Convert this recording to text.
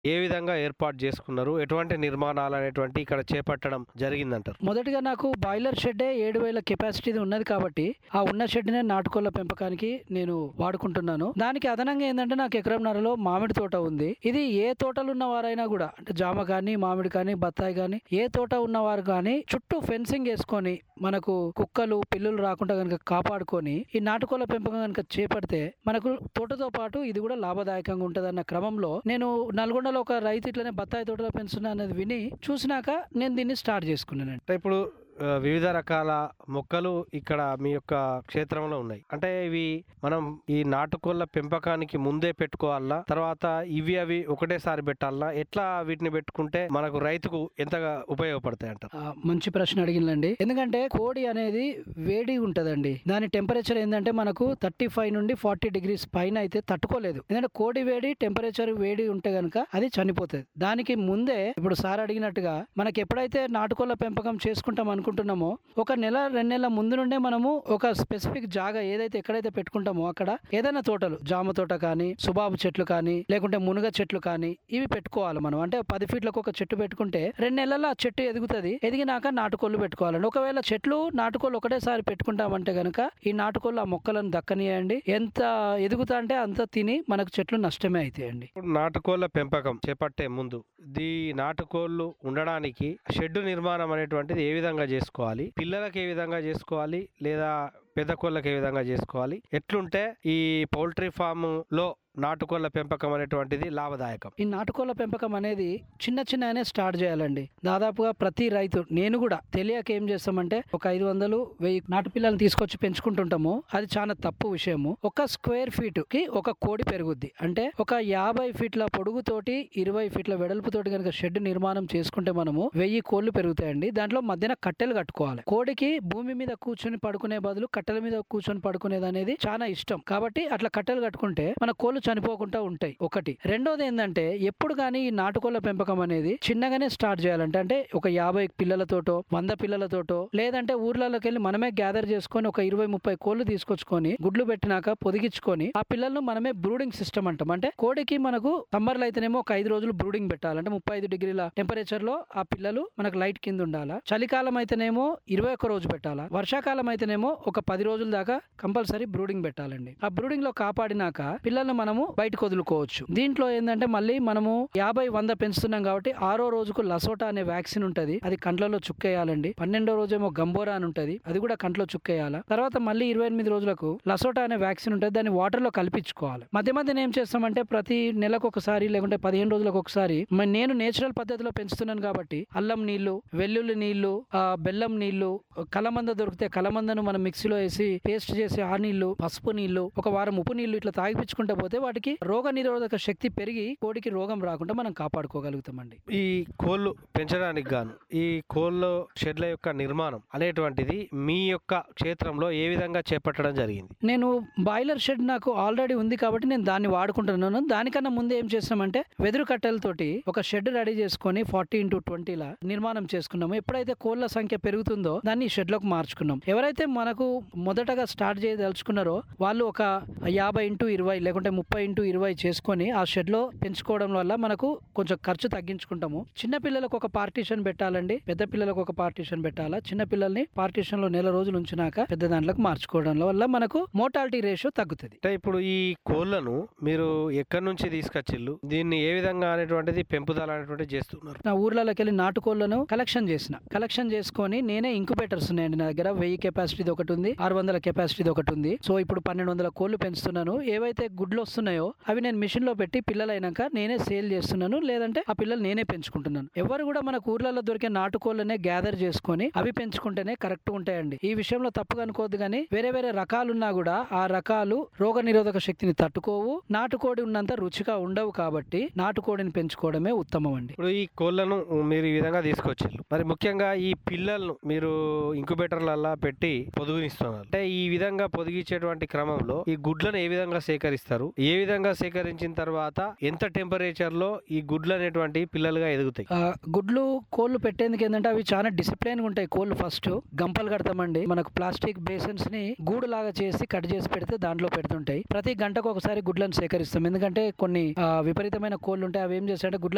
ఏ విధంగా ఏర్పాటు చేసుకున్నారు ఎటువంటి నిర్మాణాలు అనేటువంటి ఇక్కడ చేపట్టడం జరిగిందంటారు మొదటిగా నాకు బాయిలర్ షెడ్డే ఏడు వేల కెపాసిటీ ఉన్నది కాబట్టి ఆ ఉన్న షెడ్నే నాటుకోళ్ల పెంపకానికి నేను వాడుకుంటున్నాను దానికి అదనంగా ఏంటంటే నాకు ఎకరంన్నరలో మామిడి తోట ఉంది ఇది ఏ తోటలు ఉన్న వారైనా కూడా అంటే జామ కానీ మామిడి కానీ బత్తాయి కానీ ఏ తోట ఉన్నవారు కానీ చుట్టూ ఫెన్సింగ్ వేసుకొని మనకు కుక్కలు పిల్లులు రాకుండా కనుక కాపాడుకొని ఈ నాటుకోళ్ల పెంపకం కనుక చేపడితే మనకు తోటతో పాటు ఇది కూడా లాభదాయకంగా ఉంటదన్న క్రమంలో నేను నల్గొండలో ఒక రైతు ఇట్లనే బత్తాయి తోటలో పెంచుతున్నా అనేది విని చూసినాక నేను దీన్ని స్టార్ట్ చేసుకున్నానండి అంటే ఇప్పుడు ఆ, వివిధ రకాల మొక్కలు ఇక్కడ మీ యొక్క క్షేత్రంలో ఉన్నాయి అంటే ఇవి మనం ఈ నాటుకోళ్ల పెంపకానికి ముందే పెట్టుకోవాలా తర్వాత ఇవి అవి ఒకటేసారి పెట్టాలా ఎట్లా వీటిని పెట్టుకుంటే మనకు రైతుకు ఎంతగా ఉపయోగపడతాయి అంటారు ఆ, మంచి ప్రశ్న అడిగిందండి ఎందుకంటే కోడి అనేది వేడి ఉంటదండి దాని టెంపరేచర్ ఏంటంటే మనకు థర్టీ ఫైవ్ నుండి ఫార్టీ డిగ్రీస్ పైన అయితే తట్టుకోలేదు ఎందుకంటే కోడి వేడి టెంపరేచర్ వేడి ఉంటే గనుక అది చనిపోతుంది దానికి ముందే ఇప్పుడు సార్ అడిగినట్టుగా మనకి ఎప్పుడైతే నాటుకోళ్ల పెంపకం చేసుకుంటాం అనుకుంటున్నామో ఒక నెల రెండు నెలల ముందు నుండే మనము ఒక స్పెసిఫిక్ జాగా ఏదైతే ఎక్కడైతే పెట్టుకుంటామో అక్కడ ఏదైనా తోటలు జామ తోట కానీ సుబాబు చెట్లు కానీ లేకుంటే మునుగ చెట్లు కానీ ఇవి పెట్టుకోవాలి మనం అంటే పది ఫీట్లకు ఒక చెట్టు పెట్టుకుంటే రెండు నెలల్లో ఆ చెట్టు ఎదుగుతుంది ఎదిగినాక నాటుకోళ్ళు పెట్టుకోవాలండి ఒకవేళ చెట్లు నాటుకోళ్ళు ఒకటేసారి పెట్టుకుంటామంటే గనుక ఈ నాటుకోళ్ళు ఆ మొక్కలను దక్కనియండి ఎంత ఎదుగుతా అంటే అంత తిని మనకు చెట్లు నష్టమే అవుతాయండి ఇప్పుడు నాటుకోళ్ల పెంపకం చేపట్టే ముందు ఈ నాటుకోళ్లు ఉండడానికి షెడ్ నిర్మాణం అనేటువంటిది ఏ విధంగా చేసుకోవాలి పిల్లలకు ఏ విధంగా చేసుకోవాలి లేదా పెద్ద కోళ్ళకి ఏ విధంగా చేసుకోవాలి ఎట్లుంటే ఈ పౌల్ట్రీ ఫామ్ లో నాటుకోళ్ల పెంపకం అనేటువంటిది లాభదాయకం ఈ నాటుకోళ్ల పెంపకం అనేది చిన్న చిన్నగానే స్టార్ట్ చేయాలండి దాదాపుగా ప్రతి రైతు నేను కూడా తెలియక ఏం చేస్తామంటే ఒక ఐదు వందలు వెయ్యి నాటు పిల్లల్ని తీసుకొచ్చి పెంచుకుంటుంటాము అది చాలా తప్పు విషయము ఒక స్క్వేర్ ఫీట్ కి ఒక కోడి పెరుగుద్ది అంటే ఒక యాభై ఫీట్ల పొడుగుతోటి ఇరవై ఫీట్ల వెడల్పుతోటి కనుక షెడ్ నిర్మాణం చేసుకుంటే మనము వెయ్యి కోళ్లు పెరుగుతాయండి దాంట్లో మధ్యన కట్టెలు కట్టుకోవాలి కోడికి భూమి మీద కూర్చొని పడుకునే బదులు కట్టెల మీద కూర్చొని పడుకునేది అనేది చాలా ఇష్టం కాబట్టి అట్లా కట్టెలు కట్టుకుంటే మన కోళ్లు చనిపోకుండా ఉంటాయి ఒకటి రెండోది ఏంటంటే ఎప్పుడు కానీ ఈ నాటుకోళ్ల పెంపకం అనేది చిన్నగానే స్టార్ట్ చేయాలంటే అంటే ఒక యాభై పిల్లలతోటో వంద పిల్లలతోటో లేదంటే ఊర్లలోకి వెళ్ళి మనమే గ్యాదర్ చేసుకొని ఒక ఇరవై ముప్పై కోళ్లు తీసుకొచ్చుకొని గుడ్లు పెట్టినాక పొదిగించుకొని ఆ పిల్లలను మనమే బ్రూడింగ్ సిస్టమ్ అంటాం అంటే కోడికి మనకు సమ్మర్లో అయితేనేమో ఒక ఐదు రోజులు బ్రూడింగ్ పెట్టాలంటే ముప్పై ఐదు డిగ్రీల టెంపరేచర్ లో ఆ పిల్లలు మనకు లైట్ కింద ఉండాలా చలికాలం అయితేనేమో ఇరవై ఒక్క రోజు పెట్టాలా వర్షాకాలం అయితేనేమో ఒక పది రోజుల దాకా కంపల్సరీ బ్రూడింగ్ పెట్టాలండి ఆ బ్రూడింగ్ లో కాపాడినాక పిల్లల్ని మనము బయటకు వదులుకోవచ్చు దీంట్లో ఏంటంటే మళ్ళీ మనము యాభై వంద పెంచుతున్నాం కాబట్టి ఆరో రోజుకు లసోటా అనే వ్యాక్సిన్ ఉంటది అది కంట్లలో చుక్కేయాలండి పన్నెండో రోజేమో గంబోరా అని ఉంటది అది కూడా కంట్లో చుక్కేయాలా తర్వాత మళ్ళీ ఇరవై ఎనిమిది రోజులకు లసోటా అనే వ్యాక్సిన్ ఉంటుంది దాన్ని వాటర్ లో కల్పించుకోవాలి మధ్య మధ్యన ఏం చేస్తామంటే ప్రతి నెలకు ఒకసారి లేకుంటే పదిహేను రోజులకు ఒకసారి మ- నేను నేచురల్ పద్ధతిలో పెంచుతున్నాను కాబట్టి అల్లం నీళ్లు వెల్లుల్లి నీళ్లు ఆ, బెల్లం నీళ్లు కలమంద దొరికితే కలమందను మనం మిక్సీలో వేసి పేస్ట్ చేసి ఆ నీళ్లు పసుపు నీళ్లు ఒక వారం ఉప్పు నీళ్లు ఇట్లా తాగిపించుకుంటా పోతే వాటికి రోగ నిరోధక శక్తి పెరిగి కోడికి రోగం రాకుండా మనం కాపాడుకోగలుగుతామండి ఈ కోళ్ళు పెంచడానికి గాను ఈ కోళ్ళ షెడ్ల యొక్క నిర్మాణం అనేటువంటిది మీ యొక్క క్షేత్రంలో ఏ విధంగా చేపట్టడం జరిగింది నేను బాయిలర్ షెడ్ నాకు ఆల్రెడీ ఉంది కాబట్టి నేను దాన్ని వాడుకుంటున్నాను దానికన్నా ముందు ఏం చేసామంటే వెదురు కట్టెలతోటి ఒక షెడ్ రెడీ చేసుకొని ఫార్టీ ఇంటూ ట్వంటీలా నిర్మాణం చేసుకున్నాము ఎప్పుడైతే కోళ్ల సంఖ్య పెరుగుతుందో దాన్ని ఈ షెడ్ లోకి మార్చుకున్నాం ఎవరైతే మనకు మొదటగా స్టార్ట్ చేయదలుచుకున్నారో వాళ్ళు ఒక యాభై ఇంటూ ఇరవై లేకుంటే ముప్పై ఇంటూ ఇరవై చేసుకొని ఆ షెడ్ లో పెంచుకోవడం వల్ల మనకు కొంచెం ఖర్చు తగ్గించుకుంటాము చిన్న పిల్లలకు ఒక పార్టీషన్ పెట్టాలండి పెద్ద పిల్లలకు ఒక పార్టీషన్ పెట్టాలా చిన్న పిల్లల్ని పార్టీషన్ లో నెల రోజులు ఉంచినాక పెద్ద దాంట్లోకి మార్చుకోవడం వల్ల మనకు మోటాలిటీ రేషియో తగ్గుతుంది అంటే ఇప్పుడు ఈ కోళ్లను మీరు ఎక్కడి నుంచి తీసుకొచ్చిల్లు దీన్ని ఏ విధంగా అనేటువంటిది పెంపుదల అనేటువంటిది చేస్తున్నారు నా ఊర్లలోకి వెళ్ళి నాటుకోళ్లను కలెక్షన్ చేసిన కలెక్షన్ చేసుకొని నేనే ఇంక్యుబేటర్స్ ఉన్నాయండి నా దగ్గర వెయ్యి కెపాసిటీది ఒకటి ఉంది ఆరు వందల కెపాసిటీది ఒకటి ఉంది సో ఇప్పుడు పన్నెండు వందల కోళ్లు పెంచుతున్నాను ఏవైతే గుడ్లు వస్తున్నాయో అవి నేను మిషన్ లో పెట్టి పిల్లలు అయినాక నేనే సేల్ చేస్తున్నాను లేదంటే ఆ పిల్లలు నేనే పెంచుకుంటున్నాను ఎవరు కూడా మన ఊర్లలో దొరికే నాటుకోళ్లనే గ్యాదర్ చేసుకొని అవి పెంచుకుంటేనే కరెక్ట్ ఉంటాయండి ఈ విషయంలో తప్పుగా అనుకోవద్దు కానీ వేరే వేరే రకాలున్నా కూడా ఆ రకాలు రోగ నిరోధక శక్తిని తట్టుకోవు నాటుకోడి ఉన్నంత రుచిగా ఉండవు కాబట్టి నాటుకోడిని పెంచుకోవడమే ఉత్తమం అండి ఇప్పుడు ఈ కోళ్లను మీరు ఈ విధంగా తీసుకొచ్చిల్లు మరి ముఖ్యంగా ఈ పిల్లలను మీరు ఇంక్యుబేటర్లల్లా పెట్టి పొదుగునిస్తున్నారు అంటే ఈ విధంగా పొదిగించేటువంటి క్రమంలో ఈ గుడ్లను ఏ విధంగా సేకరిస్తారు ఏ విధంగా సేకరించిన తర్వాత ఎంత టెంపరేచర్ లో ఈ గుడ్లు అనేటువంటి పిల్లలుగా ఎదుగుతాయి ఆ, గుడ్లు కోళ్ళు పెట్టేందుకు ఏంటంటే అవి చాలా డిసిప్లైన్ గా ఉంటాయి కోళ్ళు ఫస్ట్ గంపలు కడతామండి మనకు ప్లాస్టిక్ బేసన్స్ ని గూడు లాగా చేసి కట్ చేసి పెడితే దాంట్లో పెడుతుంటాయి ప్రతి గంటకు ఒకసారి గుడ్లను సేకరిస్తాం ఎందుకంటే కొన్ని ఆ, విపరీతమైన కోళ్ళు ఉంటాయి అవి ఏం చేస్తాయంటే గుడ్ల